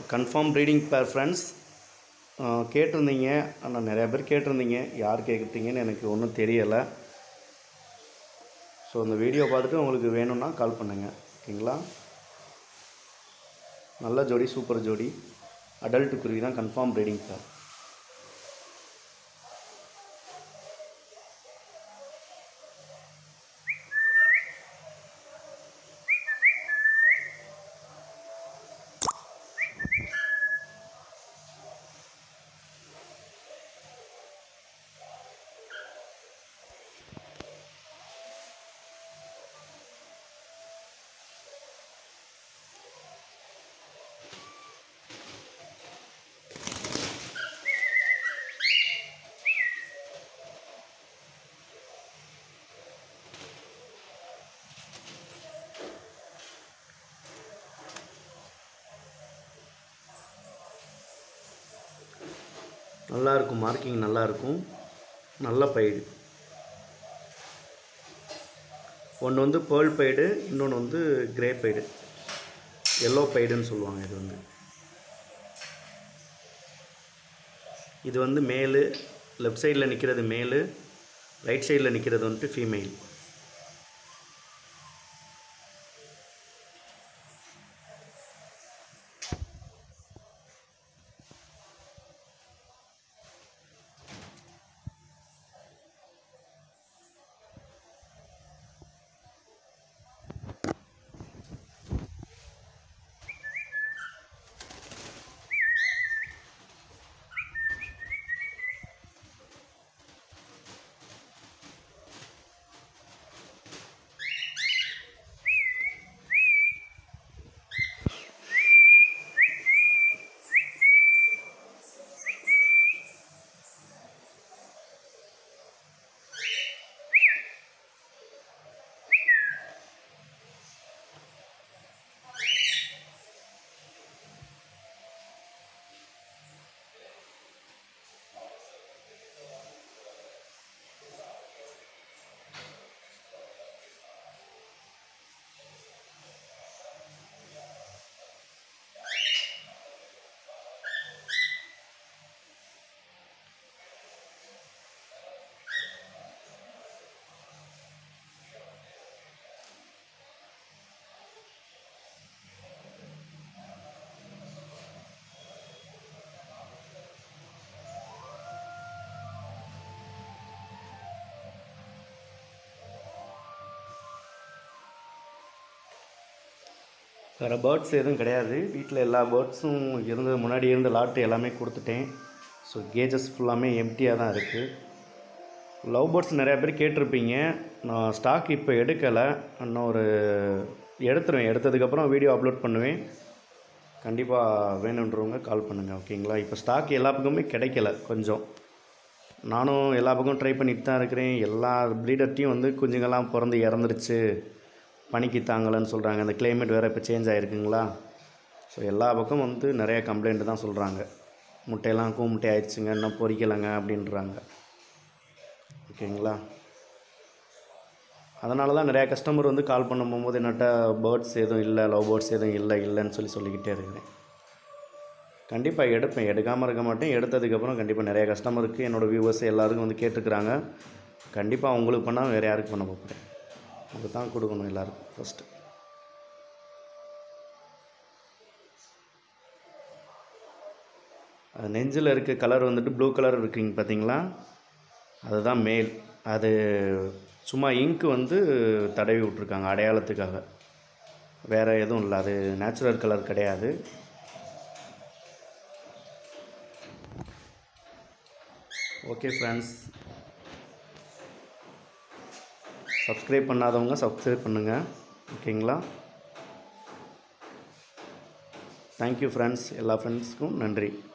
confirm breeding பேர் friends கேட்டிருந்தீங்க ஆனால் நிறையா பேர் கேட்டிருந்தீங்க யார் கேட்குறீங்கன்னு எனக்கு ஒன்றும் தெரியலை ஸோ இந்த வீடியோ பார்த்துட்டு உங்களுக்கு வேணும்னா கால் பண்ணுங்கள் ஓகேங்களா நல்ல ஜோடி சூப்பர் ஜோடி அடல்ட் குருவி தான் கன்ஃபார்ம் ப்ரீடிங் பேர் நல்லா இருக்கும் மார்க்கிங் நல்லா இருக்கும் நல்ல பைடு ஒன்று வந்து பேர்ல் பைடு இன்னொன்று வந்து கிரே பைடு எல்லோ பைடுன்னு சொல்லுவாங்க இது வந்து இது வந்து மேலு லெஃப்ட் சைடில் நிற்கிறது மேலு ரைட் சைடில் நிற்கிறது வந்துட்டு ஃபீமேல் வேறு பேர்ட்ஸ் எதுவும் கிடையாது வீட்டில் எல்லா பேர்ட்ஸும் இருந்தது முன்னாடி இருந்த லாட்டு எல்லாமே கொடுத்துட்டேன் ஸோ கேஜஸ் ஃபுல்லாமே எம்டியாக தான் இருக்குது லவ் பேர்ட்ஸ் நிறையா பேர் கேட்டிருப்பீங்க நான் ஸ்டாக் இப்போ எடுக்கலை இன்னும் ஒரு எடுத்துருவேன் எடுத்ததுக்கப்புறம் வீடியோ அப்லோட் பண்ணுவேன் கண்டிப்பாக வேணுன்றவங்க கால் பண்ணுங்கள் ஓகேங்களா இப்போ ஸ்டாக் எல்லா பக்கமுமே கிடைக்கல கொஞ்சம் நானும் எல்லா பக்கமும் ட்ரை பண்ணிட்டு தான் இருக்கிறேன் எல்லா ப்ரீடர்ட்டையும் வந்து குஞ்சுங்கள்லாம் பிறந்து இறந்துருச்சு பனிக்கு தாங்கலைன்னு சொல்கிறாங்க அந்த கிளைமேட் வேறு இப்போ சேஞ்ச் ஆகிருக்குங்களா ஸோ எல்லா பக்கம் வந்து நிறைய கம்ப்ளைண்ட் தான் சொல்கிறாங்க முட்டையெல்லாம் கூமுட்டை ஆயிடுச்சுங்க இன்னும் பொறிக்கலைங்க அப்படின்றாங்க ஓகேங்களா அதனால தான் நிறையா கஸ்டமர் வந்து கால் பண்ண போகும்போது என்னட்ட பேர்ட்ஸ் எதுவும் இல்லை லவ் பேர்ட்ஸ் எதுவும் இல்லை இல்லைன்னு சொல்லி சொல்லிக்கிட்டே இருக்கிறேன் கண்டிப்பாக எடுப்பேன் எடுக்காமல் இருக்க மாட்டேன் எடுத்ததுக்கப்புறம் கண்டிப்பாக நிறைய கஸ்டமருக்கு என்னோடய வியூவர்ஸ் எல்லாருக்கும் வந்து கேட்டுருக்குறாங்க கண்டிப்பாக உங்களுக்கு பண்ணால் வேறு யாருக்கு பண்ண போகிறேன் அது தான் கொடுக்கணும் எல்லாருக்கும் ஃபஸ்ட்டு அது நெஞ்சில் இருக்க கலர் வந்துட்டு ப்ளூ கலர் இருக்குங்க பார்த்தீங்களா அதுதான் மேல் அது சும்மா இங்கு வந்து தடவி விட்ருக்காங்க அடையாளத்துக்காக வேறு எதுவும் இல்லை அது நேச்சுரல் கலர் கிடையாது ஓகே ஃப்ரெண்ட்ஸ் சப்ஸ்கிரைப் பண்ணாதவங்க சப்ஸ்கிரைப் பண்ணுங்கள் ஓகேங்களா தேங்க்யூ ஃப்ரெண்ட்ஸ் எல்லா ஃப்ரெண்ட்ஸ்க்கும் நன்றி